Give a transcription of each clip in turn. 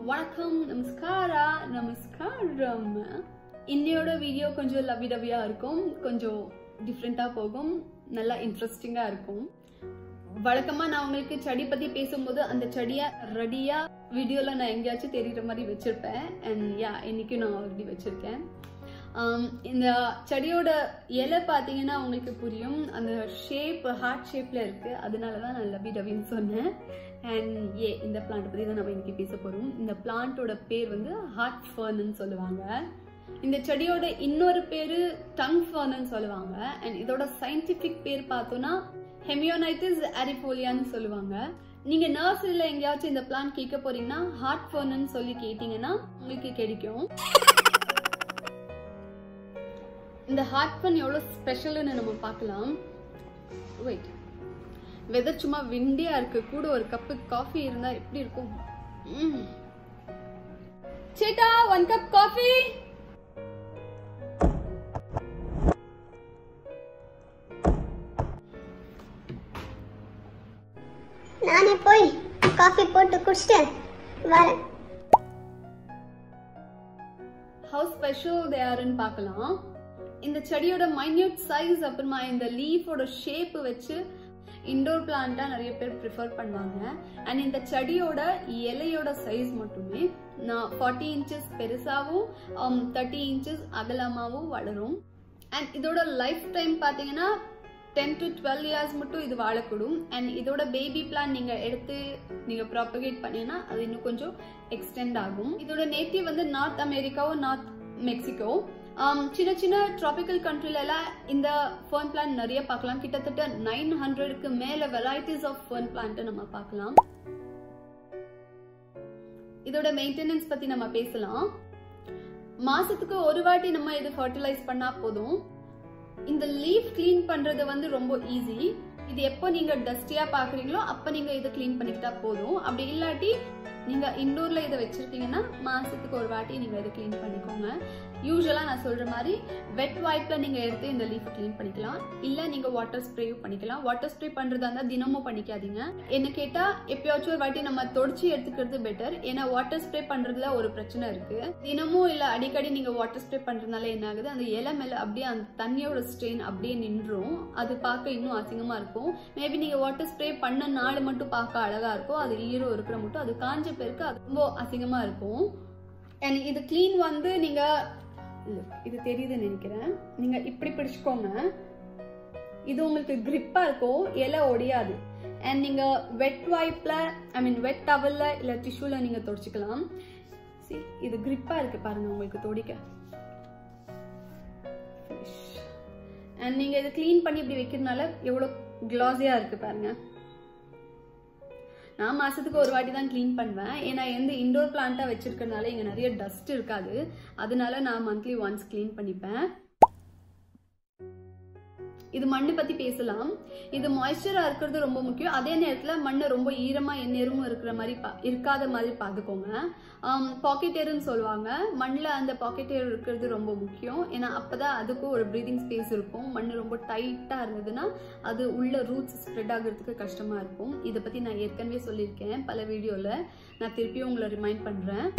வணக்கம் நமஸ்காரா நமஸ்காரம் இன்னையோட வீடியோ கொஞ்சம் லவி டவியா இருக்கும் கொஞ்சம் டிஃப்ரெண்ட்டாக போகும் நல்லா இன்ட்ரெஸ்டிங்காக இருக்கும் வழக்கமாக நான் உங்களுக்கு செடி பற்றி பேசும்போது அந்த செடியை ரெடியாக வீடியோவில் நான் எங்கேயாச்சும் தெரியுற மாதிரி வச்சுருப்பேன் அண்ட் யா இன்னைக்கு நான் ஆல்ரெடி வச்சுருக்கேன் ஆம், இந்த செடியோட இலை பார்த்தீங்கன்னா உங்களுக்கு புரியும் அந்த ஷேப் ஹார்ட் ஷேப்பில் இருக்குது அதனால தான் நான் லவி டவின்னு சொன்னேன் அண்ட் ஏ இந்த பிளான்ட் பற்றி தான் நம்ம இன்னைக்கு பேச போகிறோம் இந்த பிளான்ட்டோட பேர் வந்து ஹார்ட் ஃபர்ன்னு சொல்லுவாங்க இந்த செடியோட இன்னொரு பேர் டங் ஃபர்ன்னு சொல்லுவாங்க அண்ட் இதோட சயின்டிஃபிக் பேர் பார்த்தோன்னா ஹெமியோனைட்டிஸ் அரிஃபோலியான்னு சொல்லுவாங்க நீங்கள் நர்சரியில் எங்கேயாச்சும் இந்த பிளான்ட் கேட்க போறீங்கன்னா ஹார்ட் ஃபர்ன்னு சொல்லி கேட்டிங்கன்னா உங்களுக்கு கிடைக்கும் இந்த ஹார்ட் ஃபன் எவ்வளோ ஸ்பெஷல்னு நம்ம பார்க்கலாம் வெயிட் வெதர் சும்மா விண்டியா இருக்கு கூட ஒரு கப்பு காஃபி இருந்தா எப்படி இருக்கும் ம். சேட்டா ஒன் கப் காஃபி நானே போய் காஃபி போட்டு குடிச்சிட்டு வரேன் ஹவு ஸ்பெஷல் தே ஆர்னு பார்க்கலாம் இந்த செடியோட மைன்யூட் சைஸ் அப்புறமா இந்த லீஃபோட ஷேப் வச்சு இண்டோர் பிளான்ட்டா நிறைய பேர் ப்ரிஃபர் பண்ணுவாங்க அண்ட் இந்த செடியோட இலையோட சைஸ் மட்டுமே நான் ஃபார்ட்டி இன்ச்சஸ் பெருசாகவும் தேர்ட்டி இன்ச்சஸ் அகலமாகவும் வளரும் அண்ட் இதோட லைஃப் டைம் பார்த்தீங்கன்னா டென் டு டுவெல் இயர்ஸ் மட்டும் இது வாழக்கூடும் அண்ட் இதோட பேபி பிளான் நீங்கள் எடுத்து நீங்கள் ப்ராப்பகேட் பண்ணீங்கன்னா அது இன்னும் கொஞ்சம் எக்ஸ்டெண்ட் ஆகும் இதோட நேட்டிவ் வந்து நார்த் அமெரிக்காவும் நார்த் மெக்சிகோ ஆம், சின்ன சின்ன ட்ராபிக்கல் கண்ட்ரில எல்லாம் இந்த ஃபர்ன் பிளான்ட் நிறைய பார்க்கலாம் கிட்டத்தட்ட நைன் ஹண்ட்ரடுக்கு மேல வெரைட்டிஸ் ஆஃப் ஃபர்ன் பிளான்ட் நம்ம பார்க்கலாம் இதோட மெயின்டெனன்ஸ் பத்தி நம்ம பேசலாம் மாசத்துக்கு ஒரு வாட்டி நம்ம இது ஃபர்டிலைஸ் பண்ணா போதும் இந்த லீஃப் க்ளீன் பண்றது வந்து ரொம்ப ஈஸி இது எப்போ நீங்க டஸ்டியா பாக்குறீங்களோ அப்ப நீங்க இதை க்ளீன் பண்ணிக்கிட்டா போதும் அப்படி இல்லாட்டி நீங்க இண்டோர்ல இதை வச்சிருக்கீங்கன்னா மாசத்துக்கு ஒரு வாட்டி நீங்க இதை க்ளீன் பண்ணிக்கோங்க யூஸ்வலா நான் சொல்ற மாதிரி வெட் வைப்ல நீங்க எடுத்து இந்த லீஃப் க்ளீன் பண்ணிக்கலாம் இல்ல நீங்க வாட்டர் ஸ்ப்ரேயும் பண்ணிக்கலாம் வாட்டர் ஸ்ப்ரே பண்றதா இருந்தா தினமும் பண்ணிக்காதீங்க என்ன கேட்டா எப்பயாச்சும் ஒரு வாட்டி நம்ம தொடச்சி எடுத்துக்கிறது பெட்டர் ஏன்னா வாட்டர் ஸ்ப்ரே பண்றதுல ஒரு பிரச்சனை இருக்கு தினமும் இல்ல அடிக்கடி நீங்க வாட்டர் ஸ்ப்ரே பண்றதுனால என்ன ஆகுது அந்த இலை மேல அப்படியே அந்த தண்ணியோட ஸ்ட்ரெயின் அப்படியே நின்றும் அது பார்க்க இன்னும் அசிங்கமா இருக்கும் மேபி நீங்க வாட்டர் ஸ்ப்ரே பண்ண நாள் மட்டும் பார்க்க அழகா இருக்கும் அது ஈரம் இருக்கிற மட்டும் அது காஞ்ச பேருக்கு அது ரொம்ப அசிங்கமா இருக்கும் அண்ட் இது க்ளீன் வந்து நீங்க இல்ல, இது தெரியுதுன்னு நினைக்கிறேன் நீங்க இப்படி பிடிச்சுக்கோங்க இது உங்களுக்கு கிரிப்பா இருக்கும் இலை ஒடியாது அண்ட் நீங்க வெட் வைப்ல ஐ மீன் வெட் டவல்ல இல்ல டிஷ்யூல நீங்க தொடச்சிக்கலாம் See, இது கிரிப்பா இருக்கு பாருங்க உங்களுக்கு தொடிக்க அண்ட் நீங்க இதை க்ளீன் பண்ணி இப்படி வைக்கிறதுனால எவ்வளவு கிளாஸியா இருக்கு பாருங்க நான் மாசத்துக்கு ஒரு வாட்டி தான் க்ளீன் பண்ணுவேன் ஏன்னா எந்த இண்டோர் பிளான்ட்டா வச்சிருக்கறதுனால இங்க நிறைய டஸ்ட் இருக்காது அதனால நான் மந்த்லி ஒன்ஸ் க்ளீன் பண்ணிப்பேன் இது மண்ணு பத்தி பேசலாம் இது மாய்ஸ்சரா இருக்கிறது ரொம்ப முக்கியம் அதே நேரத்துல மண்ணை ரொம்ப ஈரமா எந்நேரமும் இருக்கிற மாதிரி பா- இருக்காத மாதிரி பாத்துக்கோங்க பாக்கெட் ஏர்னு சொல்லுவாங்க மண்ணில் அந்த பாக்கெட் ஏர் இருக்கிறது ரொம்ப முக்கியம் ஏன்னா அப்பதான் அதுக்கும் ஒரு ப்ரீதிங் ஸ்பேஸ் இருக்கும் மண் ரொம்ப டைட்டா இருந்ததுன்னா அது உள்ள ரூட்ஸ் ஸ்ப்ரெட் ஆகுறதுக்கு கஷ்டமா இருக்கும் இதை பத்தி நான் ஏற்கனவே சொல்லியிருக்கேன் பல வீடியோல நான் திருப்பியும் உங்களை ரிமைண்ட் பண்றேன்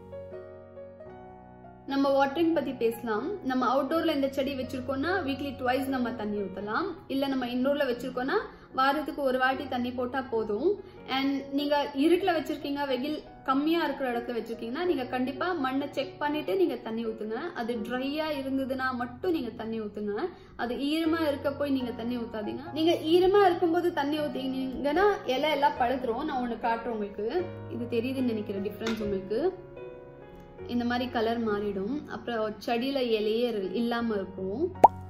நம்ம வாட்டரிங் பத்தி பேசலாம் நம்ம அவுட்டோர்ல இந்த செடி வச்சிருக்கோம்னா வீக்லி ட்வைஸ் நம்ம தண்ணி ஊத்தலாம் இல்ல நம்ம இன்டோர்ல வச்சிருக்கோம்னா வாரத்துக்கு ஒரு வாட்டி தண்ணி போட்டா போதும் அண்ட் நீங்க இருட்டுல வச்சிருக்கீங்க வெயில் கம்மியா இருக்கிற இடத்துல வச்சிருக்கீங்கன்னா நீங்க கண்டிப்பா மண்ணை செக் பண்ணிட்டு நீங்க தண்ணி ஊத்துங்க அது ட்ரையா இருந்ததுன்னா மட்டும் நீங்க தண்ணி ஊத்துங்க அது ஈரமா இருக்க போய் நீங்க தண்ணி ஊத்தாதீங்க நீங்க ஈரமா இருக்கும்போது தண்ணி ஊத்தீங்கன்னா இலை எல்லாம் படுத்துரும் நான் ஒண்ணு காட்டுறேன் உங்களுக்கு இது தெரியுதுன்னு நினைக்கிறேன் டிஃபரன்ஸ் உங்களுக்கு இந்த மாதிரி கலர் மாறிடும் அப்புறம் செடியில இலையே இரு- இல்லாம இருக்கும்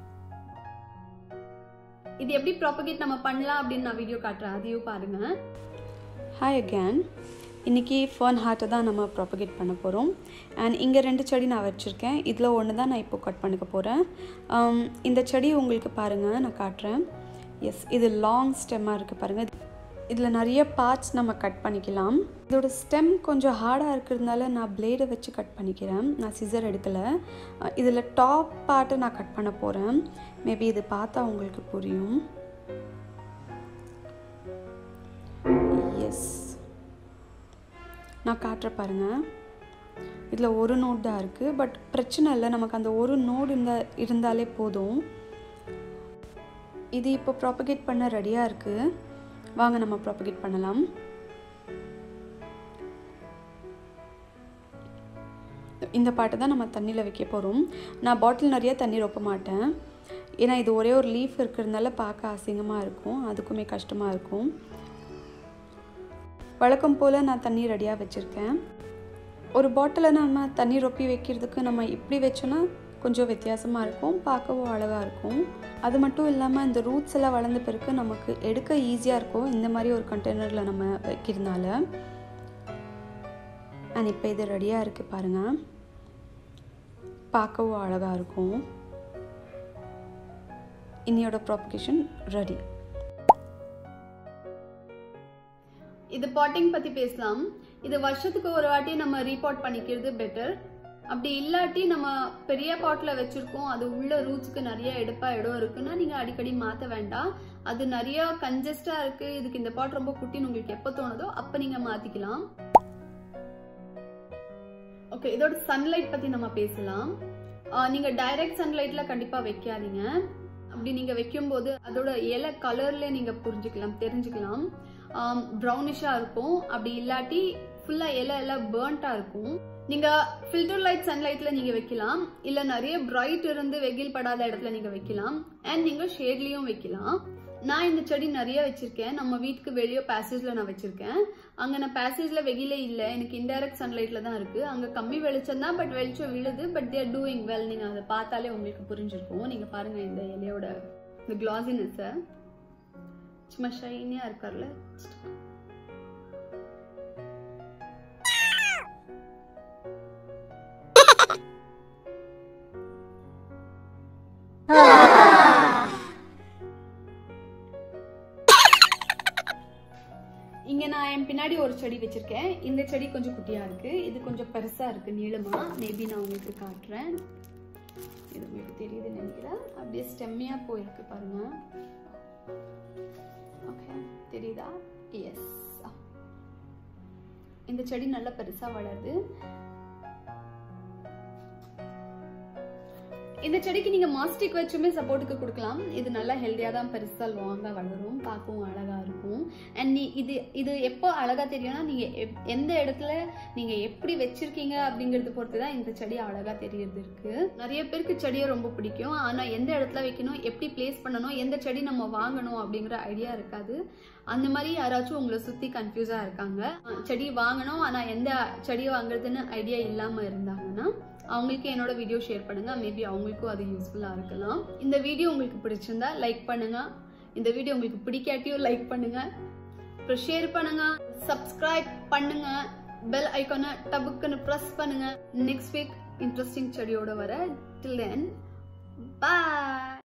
இது எப்படி ப்ராப்பகேட் நம்ம பண்ணலாம் அப்படின்னு நான் வீடியோ காட்டுறேன் அதையும் பாருங்க ஹாய் அகேன் இன்றைக்கி ஃபர்ன் ஹார்ட்டை தான் நம்ம ப்ராப்பகேட் பண்ண போகிறோம் அண்ட் இங்கே ரெண்டு செடி நான் வச்சுருக்கேன் இதில் ஒன்று தான் நான் இப்போ கட் பண்ணிக்க போகிறேன் இந்த செடி உங்களுக்கு பாருங்கள் நான் காட்டுறேன் எஸ் இது லாங் ஸ்டெம்மாக இருக்குது பாருங்கள் இதில் நிறைய பார்ட்ஸ் நம்ம கட் பண்ணிக்கலாம் இதோட ஸ்டெம் கொஞ்சம் ஹார்டாக இருக்கிறதுனால நான் பிளேடை வச்சு கட் பண்ணிக்கிறேன் நான் சிசர் எடுக்கலை இதில் டாப் பார்ட்டை நான் கட் பண்ண போகிறேன் மேபி இது பார்த்தா உங்களுக்கு புரியும் எஸ் நான் காட்டுற பாருங்கள் இதில் ஒரு நோட் தான் இருக்குது பட் பிரச்சனை இல்லை நமக்கு அந்த ஒரு நோடு இருந்தா இருந்தாலே போதும் இது இப்போ ப்ராப்பகேட் பண்ண ரெடியாக இருக்குது வாங்க நம்ம ப்ராப்பகேட் பண்ணலாம் இந்த பாட்டை தான் நம்ம தண்ணியில் வைக்க போகிறோம் நான் பாட்டில் நிறைய தண்ணி ரொப்ப மாட்டேன் ஏன்னா இது ஒரே ஒரு லீஃப் இருக்கிறதுனால பார்க்க அசிங்கமாக இருக்கும் அதுக்குமே கஷ்டமாக இருக்கும் வழக்கம் போல் நான் தண்ணி ரெடியாக வச்சுருக்கேன் ஒரு பாட்டிலை நம்ம தண்ணி ரொப்பி வைக்கிறதுக்கு நம்ம இப்படி வச்சோன்னா கொஞ்சம் வித்தியாசமாக இருக்கும் பார்க்கவும் அழகாக இருக்கும் அது மட்டும் இல்லாமல் இந்த ரூட்ஸ் எல்லாம் வளர்ந்த பிறகு நமக்கு எடுக்க ஈஸியாக இருக்கும் இந்த மாதிரி ஒரு கண்டெய்னரில் நம்ம வைக்கிறதுனால அண்ட் இப்போ இது ரெடியாக இருக்குது பாருங்கள் பார்க்கவும் அழகாக இருக்கும் இன்னையோட ப்ராப்பகேஷன் ரெடி இது பாட்டிங் பத்தி பேசலாம் இது வருஷத்துக்கு ஒரு வாட்டி நம்ம ரீபாட் பண்ணிக்கிறது பெட்டர் அப்படி இல்லாட்டி நம்ம பெரிய பாட்ல வச்சிருக்கோம் அது உள்ள ரூட்ஸ்க்கு நிறைய எடுப்பா இடம் இருக்குன்னா நீங்க அடிக்கடி மாத்த வேண்டாம் அது நிறைய கன்ஜஸ்டா இருக்கு இதுக்கு இந்த பாட் ரொம்ப குட்டின்னு உங்களுக்கு எப்போ தோணுதோ அப்ப நீங்க மாத்திக்கலாம் ஓகே இதோட சன்லைட் பத்தி நம்ம பேசலாம் ஆஹ் நீங்க டைரக்ட் சன்லைட்ல கண்டிப்பா வைக்காதீங்க அப்படி நீங்க வைக்கும்போது அதோட இலை கலர்ல நீங்க புரிஞ்சுக்கலாம் தெரிஞ்சுக்கலாம் ப்ரௌனிஷா இருக்கும் அப்படி இல்லாட்டி ஃபுல்லா இலை எல்லாம் பேர்ன்டா இருக்கும் நீங்க ஃபில்டர் லைட் சன்லைட்ல நீங்க வைக்கலாம் இல்ல நிறைய பிரைட் இருந்து வெயில் படாத இடத்துல நீங்க வைக்கலாம் அண்ட் நீங்க ஷேட்லயும் வைக்கலாம் நான் இந்த செடி நிறைய வச்சிருக்கேன் நம்ம வீட்டுக்கு வெளியே பேசேஜ்ல நான் வச்சிருக்கேன் அங்க நான் பேசேஜ்ல வெயிலே இல்ல எனக்கு இன்டைரக்ட் சன்லைட்ல தான் இருக்கு அங்க கம்மி வெளிச்சம் தான் பட் வெளிச்சம் விழுது பட் தேர் டூயிங் வெல் நீங்க அதை பார்த்தாலே உங்களுக்கு புரிஞ்சிருக்கும் நீங்க பாருங்க இந்த இலையோட இந்த கிளாசினஸ் சும்மா ஷைனியா இருக்கார்ல இங்க நான் என் பின்னாடி ஒரு செடி வச்சிருக்கேன் இந்த செடி கொஞ்சம் குட்டியா இருக்கு இது கொஞ்சம் பெருசா இருக்கு நீளமா மேபி நான் உங்களுக்கு காட்டுறேன் இது உங்களுக்கு தெரியுதுன்னு நினைக்கிறேன் அப்படியே ஸ்டெம்மியா போயிருக்கு பாருங்க ஓகே தெரியுதா எஸ் இந்த செடி நல்லா பெருசா வளருது இந்த செடிக்கு நீங்க மாஸ்டிக் வச்சுமே சப்போர்ட்டுக்கு கொடுக்கலாம் இது நல்லா ஹெல்தியா தான் பெருசா லாங்கா வளரும் பார்க்கவும் அழகா இருக்கும் அண்ட் நீ இது இது எப்போ அழகா தெரியும்னா நீங்க எப்- எந்த இடத்துல நீங்க எப்படி வச்சிருக்கீங்க அப்படிங்கறது பொறுத்து தான் இந்த செடி அழகா தெரியறது இருக்கு நிறைய பேருக்கு செடியை ரொம்ப பிடிக்கும் ஆனா எந்த இடத்துல வைக்கணும் எப்படி பிளேஸ் பண்ணணும் எந்த செடி நம்ம வாங்கணும் அப்படிங்கிற ஐடியா இருக்காது அந்த மாதிரி யாராச்சும் உங்களை சுத்தி கன்ஃபியூஸா இருக்காங்க அஹ் செடி வாங்கணும் ஆனா எந்த செடி வாங்குறதுன்னு ஐடியா இல்லாம இருந்தாங்கன்னா அவங்களுக்கு என்னோட வீடியோ ஷேர் பண்ணுங்க மேபி அவங்களுக்கும் அது யூஸ்ஃபுல்லா இருக்கலாம் இந்த வீடியோ உங்களுக்கு பிடிச்சிருந்தா லைக் பண்ணுங்க இந்த வீடியோ உங்களுக்கு பிடிக்காட்டியும் லைக் பண்ணுங்க அப்புறம் ஷேர் பண்ணுங்க சப்ஸ்கிரைப் பண்ணுங்க பெல் ஐக்கானை டபுக்குன்னு ப்ரெஸ் பண்ணுங்க நெக்ஸ்ட் வீக் இன்ட்ரெஸ்டிங் செடியோட வர டில் தென் பாய்